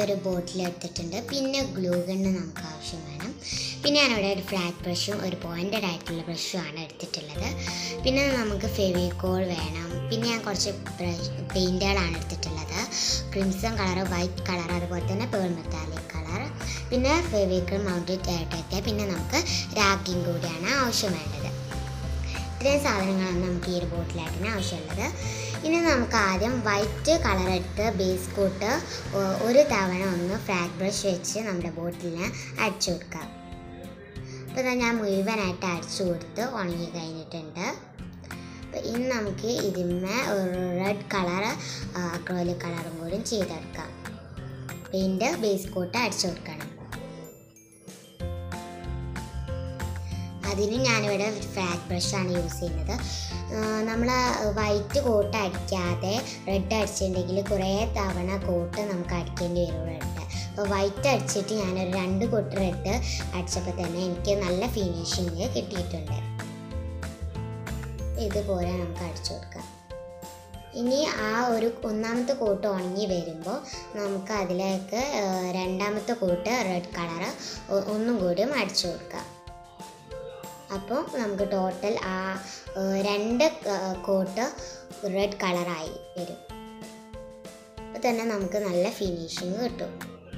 ഒരു ബോട്ടിൽ എടുത്തിട്ടുണ്ട് പിന്നെ ഗ്ലൂ ഗണ്ണ് നമുക്ക് ആവശ്യം വേണം പിന്നെ ഞാനിവിടെ ഒരു ഫ്ലാറ്റ് ബ്രഷും ഒരു പോയിൻറ്റഡ് ആയിട്ടുള്ള ബ്രഷും ആണ് എടുത്തിട്ടുള്ളത് പിന്നെ നമുക്ക് ഫെവിക്കോൾ വേണം പിന്നെ ഞാൻ കുറച്ച് ബ്രഷ് പെയിൻറ്റുകളാണ് എടുത്തിട്ടുള്ളത് ക്രിംസൺ കളർ വൈറ്റ് കളർ അതുപോലെ തന്നെ പേൾ മെറ്റാലിക് കളർ പിന്നെ ഫെവിക്കോൾ മൗണ്ടഡ് ടേപ്പ് പിന്നെ നമുക്ക് രാഗിങ് കൂടിയാണ് ആവശ്യം വേണ്ടത് ഇത്രയും സാധനങ്ങളാണ് നമുക്ക് ഈ ഒരു ബോട്ടിലായിട്ടിന് ആവശ്യമുള്ളത് ഇനി നമുക്ക് ആദ്യം വൈറ്റ് കളർ എടുത്ത് ബേസ് കോട്ട് ഒരു തവണ ഒന്ന് ഫ്ലാറ്റ് ബ്രഷ് വെച്ച് നമ്മുടെ ബോട്ടിലിന് അടിച്ചു കൊടുക്കാം അപ്പോൾ ഇതാ ഞാൻ മുഴുവനായിട്ട് അടിച്ചു കൊടുത്ത് ഉണങ്ങി കഴിഞ്ഞിട്ടുണ്ട് അപ്പോൾ ഇനി നമുക്ക് ഇതിന്മേ ഒരു റെഡ് കളർ അക്രോലിക് കളറും കൂടി ചെയ്തെടുക്കാം പെയിൻറ്റ് ബേസ് കോട്ട് അടിച്ചു കൊടുക്കണം അതിന് ഞാനിവിടെ ഫ്ലാറ്റ് ബ്രഷാണ് യൂസ് ചെയ്യുന്നത് നമ്മൾ വൈറ്റ് കോട്ട് അടിക്കാതെ റെഡ് അടിച്ചിട്ടുണ്ടെങ്കിൽ കുറേ തവണ കോട്ട് നമുക്ക് അടിക്കേണ്ടി വരും റെഡ് അപ്പോൾ വൈറ്റ് അടിച്ചിട്ട് ഞാനൊരു രണ്ട് കോട്ട് റെഡ് അടിച്ചപ്പോൾ തന്നെ എനിക്ക് നല്ല ഫിനിഷിങ് കിട്ടിയിട്ടുണ്ട് ഇതുപോലെ നമുക്ക് അടിച്ചു കൊടുക്കാം ഇനി ആ ഒരു ഒന്നാമത്തെ കോട്ട് ഉണങ്ങി വരുമ്പോൾ നമുക്ക് അതിലേക്ക് രണ്ടാമത്തെ കോട്ട് റെഡ് കളർ ഒന്നും കൂടിയും അടിച്ചു കൊടുക്കാം അപ്പോൾ നമുക്ക് ടോട്ടൽ ആ രണ്ട് കോട്ട് റെഡ് കളറായി വരും അപ്പോൾ തന്നെ നമുക്ക് നല്ല ഫിനിഷിങ് കിട്ടും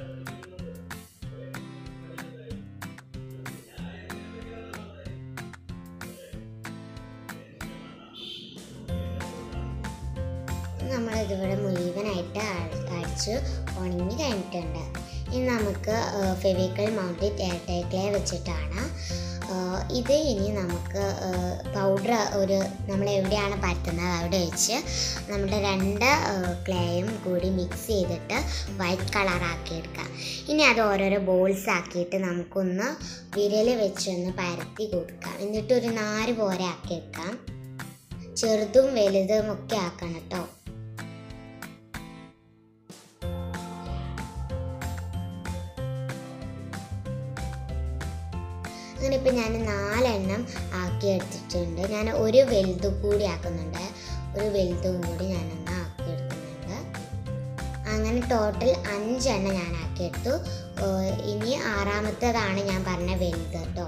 നമ്മളിതിവിടെ മുഴുവനായിട്ട് അടിച്ച് ഉണങ്ങി കഴിഞ്ഞിട്ടുണ്ട് ഇനി നമുക്ക് ഫെവിക്കൽ മൗണ്ടഡ് എയർടൈ ക്ലേ വെച്ചിട്ടാണ് ഇത് ഇനി നമുക്ക് പൗഡർ ഒരു നമ്മൾ എവിടെയാണ് പരത്തുന്നത് അവിടെ വെച്ച് നമ്മുടെ രണ്ട് ക്ലേയും കൂടി മിക്സ് ചെയ്തിട്ട് വൈറ്റ് കളറാക്കി എടുക്കാം ഇനി അത് ഓരോരോ ബോൾസ് ആക്കിയിട്ട് നമുക്കൊന്ന് വിരൽ വെച്ചൊന്ന് പരത്തി കൊടുക്കാം എന്നിട്ട് ഒരു നാര് പോലെ ആക്കി എടുക്കാം ചെറുതും വലുതും ഒക്കെ ആക്കണം കേട്ടോ അങ്ങനെ ഇപ്പം ഞാൻ നാലെണ്ണം ആക്കി എടുത്തിട്ടുണ്ട് ഞാൻ ഒരു വലുതും കൂടി ആക്കുന്നുണ്ട് ഒരു വലുതും കൂടി ഞാനൊന്ന് ആക്കി എടുക്കുന്നുണ്ട് അങ്ങനെ ടോട്ടൽ അഞ്ചെണ്ണം ഞാൻ ആക്കിയെടുത്തു ഇനി ആറാമത്തേതാണ് ഞാൻ പറഞ്ഞ വലുത് കേട്ടോ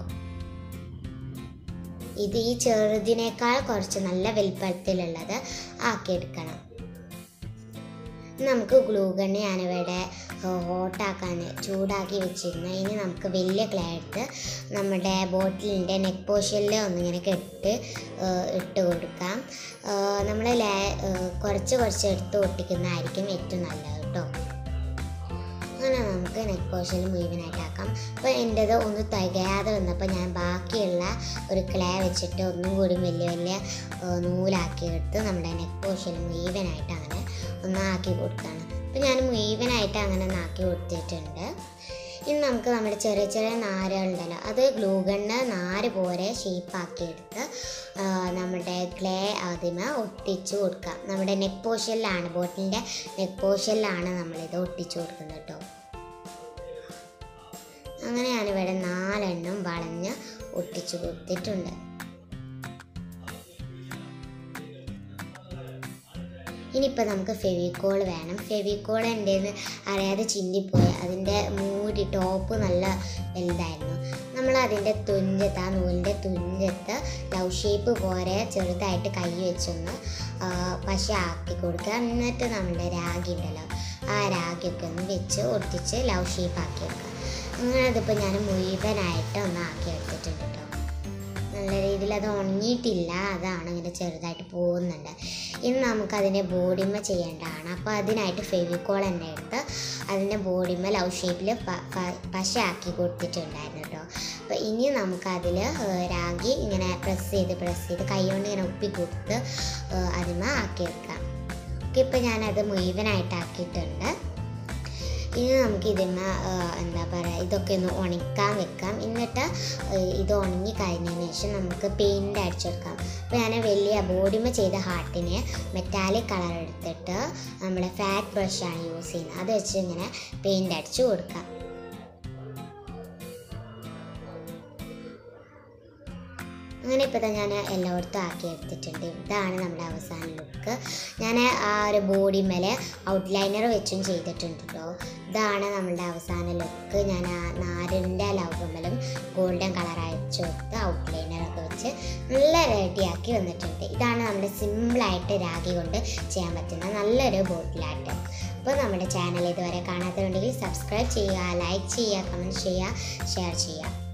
ഇത് ഈ ചെറുതിനേക്കാൾ കുറച്ച് നല്ല വലിപ്പത്തിലുള്ളത് ആക്കിയെടുക്കണം നമുക്ക് ഗ്ലൂ ഗണ്ണ് ഞാനിവിടെ ഹോട്ടാക്കാൻ ചൂടാക്കി വെച്ചിരുന്നു ഇനി നമുക്ക് വലിയ ക്ലേ എടുത്ത് നമ്മുടെ ബോട്ടിലിൻ്റെ നെക്ക് പോഷനിൽ ഒന്നിങ്ങനെ കെട്ട് ഇട്ട് കൊടുക്കാം നമ്മൾ ലേ കുറച്ച് കുറച്ച് എടുത്ത് ഒട്ടിക്കുന്നതായിരിക്കും ഏറ്റവും നല്ലത് കേട്ടോ അങ്ങനെ നമുക്ക് നെക്ക് പോർഷനിൽ മുഴുവനായിട്ടാക്കാം അപ്പോൾ എൻ്റെത് ഒന്ന് തികയാതെ വന്നപ്പോൾ ഞാൻ ബാക്കിയുള്ള ഒരു ക്ലേ വെച്ചിട്ട് ഒന്നും കൂടി വലിയ വലിയ നൂലാക്കി എടുത്ത് നമ്മുടെ നെക്ക് പോർഷനിൽ മുഴുവനായിട്ട് അങ്ങനെ ഒന്ന് ആക്കി കൊടുക്കുകയാണ് അപ്പോൾ ഞാൻ മുഴുവനായിട്ട് അങ്ങനെ ഒന്ന് ആക്കി കൊടുത്തിട്ടുണ്ട് ഇനി നമുക്ക് നമ്മുടെ ചെറിയ ചെറിയ നാരുകളുണ്ടല്ലോ അത് ഗ്ലൂ ഗണ്ണ് നാര് പോലെ ഷേപ്പാക്കി എടുത്ത് നമ്മുടെ ക്ലേ ആദ്യമേ ഒട്ടിച്ച് കൊടുക്കാം നമ്മുടെ നെക്ക് പോഷനിലാണ് ബോട്ടിലിൻ്റെ നെക്ക് പോഷനിലാണ് നമ്മളിത് ഒട്ടിച്ച് കൊടുക്കുന്നത് കേട്ടോ അങ്ങനെ ഞാനിവിടെ നാലെണ്ണം വളഞ്ഞ് ഒട്ടിച്ച് കൊടുത്തിട്ടുണ്ട് ഇനിയിപ്പോൾ നമുക്ക് ഫെവിക്കോൾ വേണം ഫെവിക്കോൾ എൻ്റെ അറിയാതെ ചിന്തിപ്പോയി അതിൻ്റെ മൂടി ടോപ്പ് നല്ല വലുതായിരുന്നു നമ്മൾ അതിൻ്റെ തുഞ്ചത്ത് ആ നൂലിൻ്റെ തുഞ്ചത്ത് ലവ് ഷേപ്പ് പോലെ ചെറുതായിട്ട് കൈ വെച്ചൊന്ന് പശ ആക്കി കൊടുക്കുക എന്നിട്ട് നമ്മുടെ രാഗി ഉണ്ടല്ലോ ആ രാഗിയൊക്കെ ഒന്ന് വെച്ച് ഒട്ടിച്ച് ലവ് ഷേപ്പ് ആക്കി വെക്കുക അങ്ങനെ അതിപ്പോൾ ഞാൻ മുഴുവനായിട്ട് ഒന്ന് ആക്കി എടുത്തിട്ടുണ്ട് കേട്ടോ നല്ല രീതിയിൽ അത് ഉണങ്ങിയിട്ടില്ല അതാണ് ഇങ്ങനെ ചെറുതായിട്ട് പോകുന്നുണ്ട് ഇനി നമുക്ക് അതിൻ്റെ ബോഡിമ ചെയ്യേണ്ടതാണ് അപ്പോൾ അതിനായിട്ട് ഫെവിക്കോൾ തന്നെ എടുത്ത് അതിൻ്റെ ബോഡിമ ലവ് ഷേപ്പിൽ പശ ആക്കി കൊടുത്തിട്ടുണ്ടായിരുന്നു കേട്ടോ അപ്പോൾ ഇനി നമുക്കതിൽ രാഗി ഇങ്ങനെ പ്രസ് ചെയ്ത് പ്രസ് ചെയ്ത് കൈ കൊണ്ട് ഇങ്ങനെ ഒപ്പി കൊടുത്ത് അതിമ ആക്കി വെക്കാം ഓക്കെ ഇപ്പോൾ ഞാനത് മുഴുവനായിട്ട് ആക്കിയിട്ടുണ്ട് ഇനി നമുക്ക് ഇതിന് എന്താ പറയുക ഇതൊക്കെ ഒന്ന് ഉണക്കാൻ വെക്കാം എന്നിട്ട് ഇത് ഉണങ്ങി കഴിഞ്ഞതിന് ശേഷം നമുക്ക് പെയിൻറ് അടിച്ചെടുക്കാം അപ്പോൾ ഞാൻ വലിയ ബോഡിമ ചെയ്ത ഹാർട്ടിന് മെറ്റാലിക് കളർ എടുത്തിട്ട് നമ്മുടെ ഫാറ്റ് ബ്രഷാണ് യൂസ് ചെയ്യുന്നത് അത് വെച്ച് ഇങ്ങനെ പെയിൻറ് അടിച്ച് കൊടുക്കാം അങ്ങനെ ഇപ്പോൾ തന്നെ ഞാൻ എല്ലായിടത്തും ആക്കി എടുത്തിട്ടുണ്ട് ഇതാണ് നമ്മുടെ അവസാന ലുക്ക് ഞാൻ ആ ഒരു ബോഡി മേലെ ഔട്ട്ലൈനർ വെച്ചും ചെയ്തിട്ടുണ്ട് കേട്ടോ ഇതാണ് നമ്മുടെ അവസാന ലുക്ക് ഞാൻ ആ നാരിൻ്റെ ലൗകമ്മലും ഗോൾഡൻ കളർ അയച്ചു കൊടുത്ത് ഔട്ട്ലൈനറൊക്കെ വെച്ച് നല്ല റെഡിയാക്കി വന്നിട്ടുണ്ട് ഇതാണ് നമ്മുടെ സിമ്പിളായിട്ട് രാഗി കൊണ്ട് ചെയ്യാൻ പറ്റുന്ന നല്ലൊരു ബോട്ടിലായിട്ട് അപ്പോൾ നമ്മുടെ ചാനൽ ഇതുവരെ കാണാത്തതുണ്ടെങ്കിൽ സബ്സ്ക്രൈബ് ചെയ്യുക ലൈക്ക് ചെയ്യുക കമൻറ്റ് ചെയ്യുക ഷെയർ ചെയ്യുക